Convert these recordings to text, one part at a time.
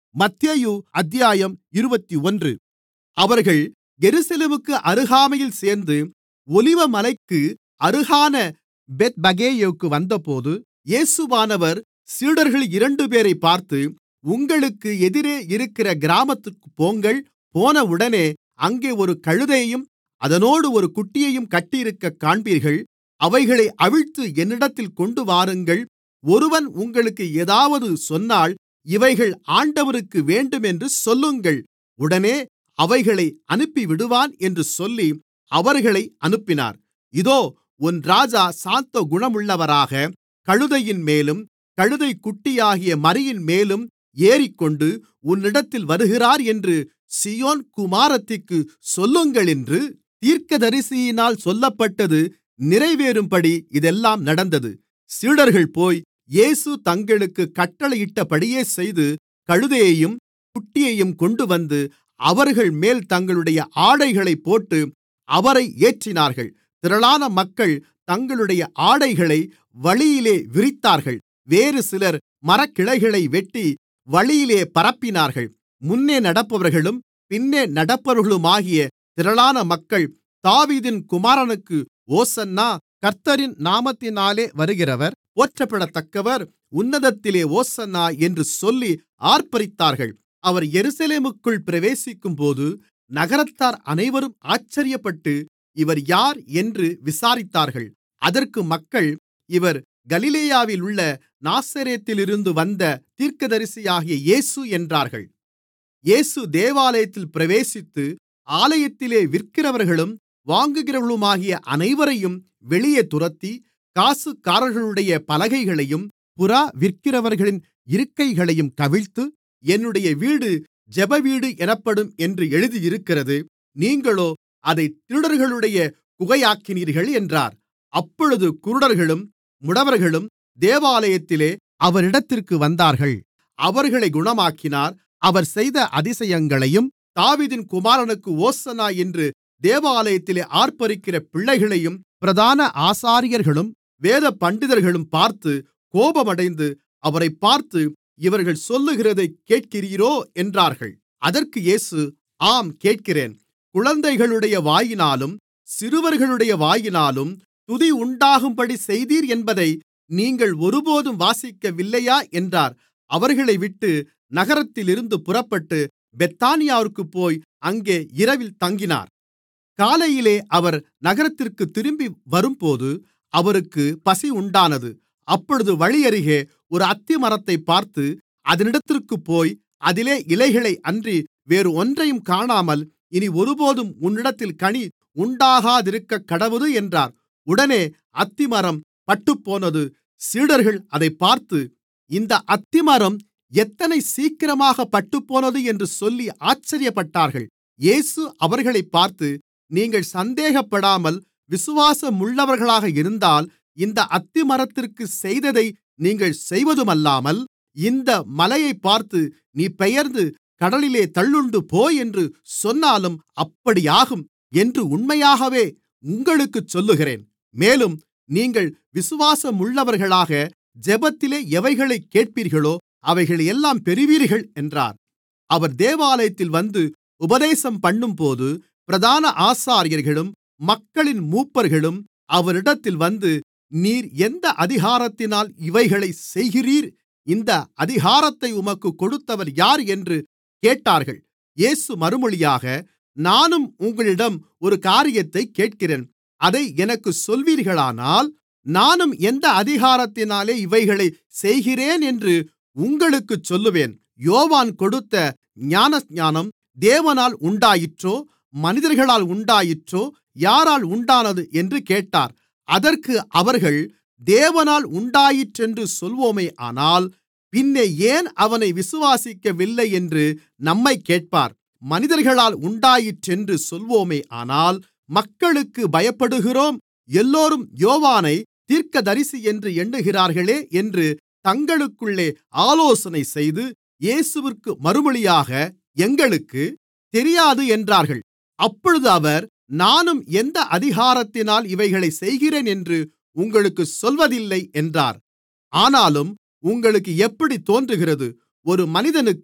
மத்தேயு அத்தியாயம் இருபத்தொன்று அவர்கள் எருசலேமுக்கு அருகாமையில் சேர்ந்து ஒலிவமலைக்கு அருகான பெத்பகேயுக்கு வந்தபோது இயேசுவானவர் சீடர்களில் இரண்டுபேரைப் பார்த்து உங்களுக்கு எதிரே இருக்கிற கிராமத்திற்குப் போங்கள் போனவுடனே அங்கே ஒரு கழுதையையும் அதனோடு ஒரு குட்டியையும் கட்டியிருக்கக் காண்பீர்கள் அவைகளை அவிழ்த்து என்னிடத்தில் கொண்டுவாருங்கள் ஒருவன் உங்களுக்கு ஏதாவது சொன்னால் இவைகள் ஆண்டவருக்கு வேண்டுமென்று சொல்லுங்கள் உடனே அவைகளை அனுப்பிவிடுவான் என்று சொல்லி அவர்களை அனுப்பினார் இதோ உன் ராஜா சாந்த குணமுள்ளவராக கழுதையின்மேலும் கழுதைக்குட்டியாகிய மறியின்மேலும் ஏறிக்கொண்டு உன்னிடத்தில் வருகிறார் என்று சீயோன் குமாரத்திக்குச் சொல்லுங்களென்று தீர்க்கதரிசியினால் சொல்லப்பட்டது நிறைவேறும்படி இதெல்லாம் நடந்தது சீடர்கள் போய் இயேசு தங்களுக்குக் கட்டளையிட்டபடியே செய்து கழுதையையும் குட்டியையும் கொண்டுவந்து அவர்கள்மேல் தங்களுடைய ஆடைகளைப் போட்டு அவரை ஏற்றினார்கள் திரளான மக்கள் தங்களுடைய ஆடைகளை வழியிலே விரித்தார்கள் வேறுசிலர் மரக்கிளைகளை வெட்டி வழியிலே பரப்பினார்கள் முன்னே நடப்பவர்களும் பின்னே நடப்பவர்களுமாகிய திரளான மக்கள் தாவீதின் குமாரனுக்கு ஓசன்னா கர்த்தரின் நாமத்தினாலே வருகிறவர் போற்றப்படத்தக்கவர் உன்னதத்திலே ஓசன்னா என்று சொல்லி ஆர்ப்பரித்தார்கள் அவர் எருசலேமுக்குள் பிரவேசிக்கும்போது நகரத்தார் அனைவரும் ஆச்சரியப்பட்டு இவர் யார் என்று விசாரித்தார்கள் அதற்கு மக்கள் இவர் கலிலேயாவிலுள்ள நாசரேத்திலிருந்து வந்த தீர்க்கதரிசியாகிய இயேசு என்றார்கள் இயேசு தேவாலயத்தில் பிரவேசித்து ஆலயத்திலே விற்கிறவர்களும் வாங்குகிறவர்களுமாகிய அனைவரையும் வெளியே துரத்தி காசுக்காரர்களுடைய பலகைகளையும் புறா விற்கிறவர்களின் இருக்கைகளையும் கவிழ்த்து என்னுடைய வீடு ஜெபவீடு எனப்படும் என்று எழுதியிருக்கிறது நீங்களோ அதைத் திருடர்களுடைய குகையாக்கினீர்கள் என்றார் அப்பொழுது குருடர்களும் முடவர்களும் தேவாலயத்திலே அவரிடத்திற்கு வந்தார்கள் அவர்களை குணமாக்கினார் அவர் செய்த அதிசயங்களையும் தாவீதின் குமாரனுக்கு ஓசன்னா என்று தேவாலயத்திலே ஆர்ப்பரிக்கிற பிள்ளைகளையும் பிரதான ஆசாரியர்களும் வேதபண்டிதர்களும் பார்த்து கோபமடைந்து அவரைப் பார்த்து இவர்கள் சொல்லுகிறதைக் கேட்கிறீரோ என்றார்கள் அதற்கு இயேசு ஆம் கேட்கிறேன் குழந்தைகளுடைய வாயினாலும் சிறுவர்களுடைய வாயினாலும் துதி உண்டாகும்படி செய்தீர் என்பதை நீங்கள் ஒருபோதும் வாசிக்கவில்லையா என்றார் அவர்களை விட்டு நகரத்திலிருந்து புறப்பட்டு பெத்தானியாவிற்குப் போய் அங்கே இரவில் தங்கினார் காலையிலே அவர் நகரத்திற்குத் திரும்பி வரும்போது அவருக்கு பசி உண்டானது அப்பொழுது வழியருகே ஒரு அத்திமரத்தைப் பார்த்து அதனிடத்திற்குப் போய் அதிலே இலைகளை அன்றி வேறு ஒன்றையும் காணாமல் இனி ஒருபோதும் உன்னிடத்தில் கனி உண்டாகாதிருக்கக்கடவது என்றார் உடனே அத்திமரம் பட்டுப்போனது சீடர்கள் அதைப் பார்த்து இந்த அத்திமரம் எத்தனை சீக்கிரமாக பட்டுப்போனது என்று சொல்லி ஆச்சரியப்பட்டார்கள் இயேசு அவர்களைப் பார்த்து நீங்கள் சந்தேகப்படாமல் விசுவாசமுள்ளவர்களாக இருந்தால் இந்த அத்திமரத்திற்குச் செய்ததை நீங்கள் செய்வதுமல்லாமல் இந்த மலையைப் பார்த்து நீ பெயர்ந்து கடலிலே தள்ளுண்டு போ என்று சொன்னாலும் அப்படியாகும் என்று உண்மையாகவே உங்களுக்குச் சொல்லுகிறேன் மேலும் நீங்கள் விசுவாசமுள்ளவர்களாக ஜெபத்திலே எவைகளைக் கேட்பீர்களோ அவைகளையெல்லாம் பெறுவீர்கள் என்றார் அவர் தேவாலயத்தில் வந்து உபதேசம் பண்ணும்போது பிரதான ஆசாரியர்களும் மக்களின் மூப்பர்களும் அவரிடத்தில் வந்து நீர் எந்த அதிகாரத்தினால் இவைகளைச் செய்கிறீர் இந்த அதிகாரத்தை உமக்குக் கொடுத்தவர் யார் என்று கேட்டார்கள் இயேசு மறுமொழியாக நானும் உங்களிடம் ஒரு காரியத்தைக் கேட்கிறேன் அதை எனக்குச் சொல்வீர்களானால் நானும் எந்த அதிகாரத்தினாலே இவைகளைச் செய்கிறேன் என்று உங்களுக்குச் சொல்லுவேன் யோவான் கொடுத்த ஞானஸ்நானம் தேவனால் உண்டாயிற்றோ மனிதர்களால் உண்டாயிற்றோ யாரால் உண்டானது என்று கேட்டார் அதற்கு அவர்கள் தேவனால் உண்டாயிற்றென்று சொல்வோமேயானால் பின்னே ஏன் அவனை விசுவாசிக்கவில்லை என்று நம்மைக் கேட்பார் மனிதர்களால் உண்டாயிற்றென்று சொல்வோமேயானால் மக்களுக்கு பயப்படுகிறோம் எல்லோரும் யோவானை தீர்க்கதரிசி என்று எண்ணுகிறார்களே என்று தங்களுக்குள்ளே ஆலோசனை செய்து இயேசுவிற்கு மறுமொழியாக எங்களுக்கு தெரியாது என்றார்கள் அப்பொழுது அவர் நானும் எந்த அதிகாரத்தினால் இவைகளைச் செய்கிறேன் என்று உங்களுக்குச் சொல்வதில்லை என்றார் ஆனாலும் உங்களுக்கு எப்படித் தோன்றுகிறது ஒரு மனிதனுக்கு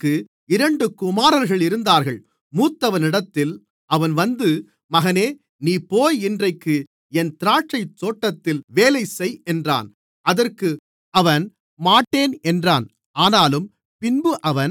இரண்டு குமாரர்கள் இருந்தார்கள் மூத்தவனிடத்தில் அவன் வந்து மகனே நீ போய் இன்றைக்கு என் திராட்சைத் தோட்டத்தில் வேலைசெய் என்றான் அதற்கு அவன் மாட்டேன் என்றான் ஆனாலும் பின்பு அவன்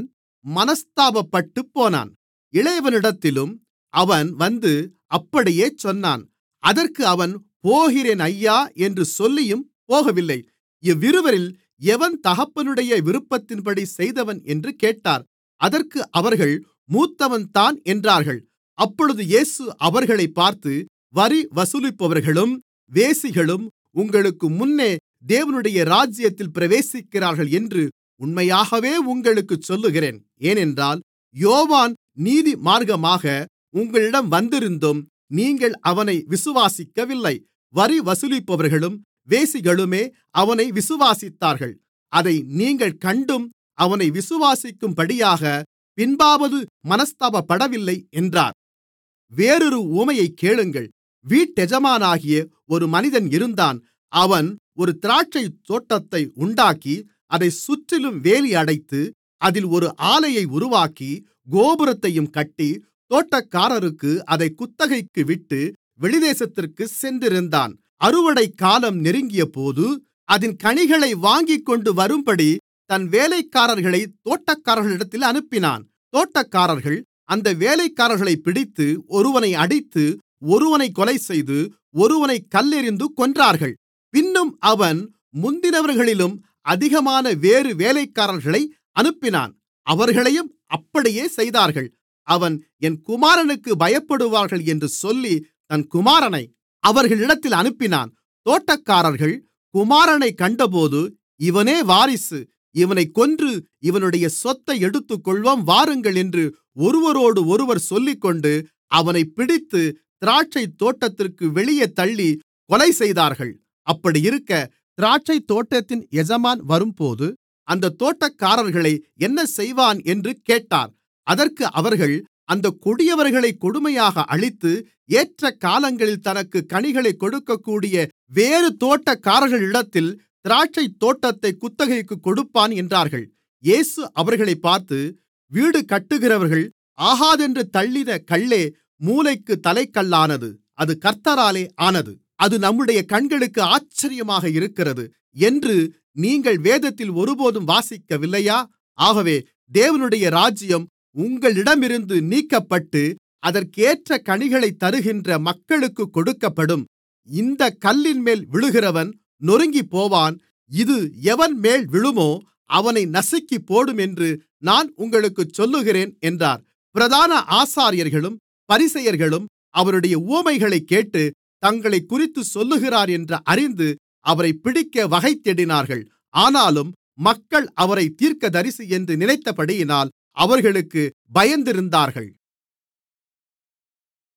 மனஸ்தாபப்பட்டுப்போனான் இளையவனிடத்திலும் அவன் வந்து அப்படியே சொன்னான் அதற்கு அவன் போகிறேன் ஐயா என்று சொல்லியும் போகவில்லை இவ்விருவரில் எவன் தகப்பனுடைய விருப்பத்தின்படி செய்தவன் என்று கேட்டார் அதற்கு அவர்கள் மூத்தவன்தான் என்றார்கள் அப்பொழுது இயேசு அவர்களைப் பார்த்து வரி வசூலிப்பவர்களும் வேசிகளும் உங்களுக்கு முன்னே தேவனுடைய ராஜ்யத்தில் பிரவேசிக்கிறார்கள் என்று உண்மையாகவே உங்களுக்குச் சொல்லுகிறேன் ஏனென்றால் யோவான் நீதிமார்க்கமாக உங்களிடம் வந்திருந்தும் நீங்கள் அவனை விசுவாசிக்கவில்லை வரி வசூலிப்பவர்களும் வேசிகளுமே அவனை விசுவாசித்தார்கள் அதை நீங்கள் கண்டும் அவனை விசுவாசிக்கும்படியாக பின்பாவது மனஸ்தாபப்படவில்லை என்றார் வேறொரு உவமையைக் கேளுங்கள் வீட்டெஜமானாகிய ஒரு மனிதன் இருந்தான் அவன் ஒரு திராட்சைத் தோட்டத்தை உண்டாக்கி அதைச் சுற்றிலும் வேலி அடைத்து அதில் ஒரு ஆலையை உருவாக்கி கோபுரத்தையும் கட்டி தோட்டக்காரருக்கு அதைக் குத்தகைக்கு விட்டு வெளிதேசத்திற்குச் சென்றிருந்தான் அறுவடைக்காலம் நெருங்கியபோது அதின் கனிகளை வாங்கிக்கொண்டு வரும்படி தன் வேலைக்காரர்களை தோட்டக்காரர்களிடத்தில் அனுப்பினான் தோட்டக்காரர்கள் அந்த வேலைக்காரர்களைப் பிடித்து ஒருவனை அடித்து ஒருவனைக் கொலைசெய்து ஒருவனைக் கல்லெறிந்து கொன்றார்கள் பின்னும் அவன் முந்தினவர்களிலும் அதிகமான வேறு வேலைக்காரர்களை அனுப்பினான் அவர்களையும் அப்படியே செய்தார்கள் அவன் என் குமாரனுக்கு பயப்படுவார்கள் என்று சொல்லி தன் குமாரனை அவர்களிடத்தில் அனுப்பினான் தோட்டக்காரர்கள் குமாரனைக் கண்டபோது இவனே வாரிசு இவனைக் கொன்று இவனுடைய சொத்தை எடுத்துக்கொள்வோம் வாருங்கள் என்று ஒருவரோடொருவர் சொல்லிக்கொண்டு அவனைப் பிடித்து திராட்சைத் தோட்டத்திற்கு வெளியே தள்ளி கொலை செய்தார்கள் அப்படியிருக்க திராட்சைத் தோட்டத்தின் எஜமான் வரும்போது அந்தத் தோட்டக்காரர்களை என்ன செய்வான் என்று கேட்டார் அதற்கு அவர்கள் அந்தக் கொடியவர்களைக் கொடுமையாக அழித்து ஏற்ற காலங்களில் தனக்கு கனிகளைக் கொடுக்கக்கூடிய வேறு தோட்டக்காரர்களிடத்தில் திராட்சைத் தோட்டத்தைக் குத்தகைக்குக் கொடுப்பான் என்றார்கள் இயேசு அவர்களைப் பார்த்து வீடு கட்டுகிறவர்கள் ஆகாதென்று தள்ளின கல்லே மூலைக்கு தலைக்கல்லானது அது கர்த்தராலே ஆனது அது நம்முடைய கண்களுக்கு ஆச்சரியமாக இருக்கிறது என்று நீங்கள் வேதத்தில் ஒருபோதும் வாசிக்கவில்லையா ஆகவே தேவனுடைய ராஜ்யம் உங்களிடமிருந்து நீக்கப்பட்டு அதற்கேற்ற கனிகளைத் தருகின்ற மக்களுக்குக் கொடுக்கப்படும் இந்தக் கல்லின்மேல் விழுகிறவன் நொறுங்கிப்போவான் இது எவன்மேல் விழுமோ அவனை நசுக்கிப்போடும் என்று நான் உங்களுக்குச் சொல்லுகிறேன் என்றார் பிரதான ஆசாரியர்களும் பரிசேயர்களும் அவருடைய உவமைகளைக் கேட்டு தங்களைக்குறித்துச் சொல்லுகிறார் என்று அறிந்து அவரைப் பிடிக்க வகை தேடினார்கள் ஆனாலும் மக்கள் அவரைத் தீர்க்கதரிசி என்று நினைத்தபடியினால் அவர்களுக்கு பயந்திருந்தார்கள்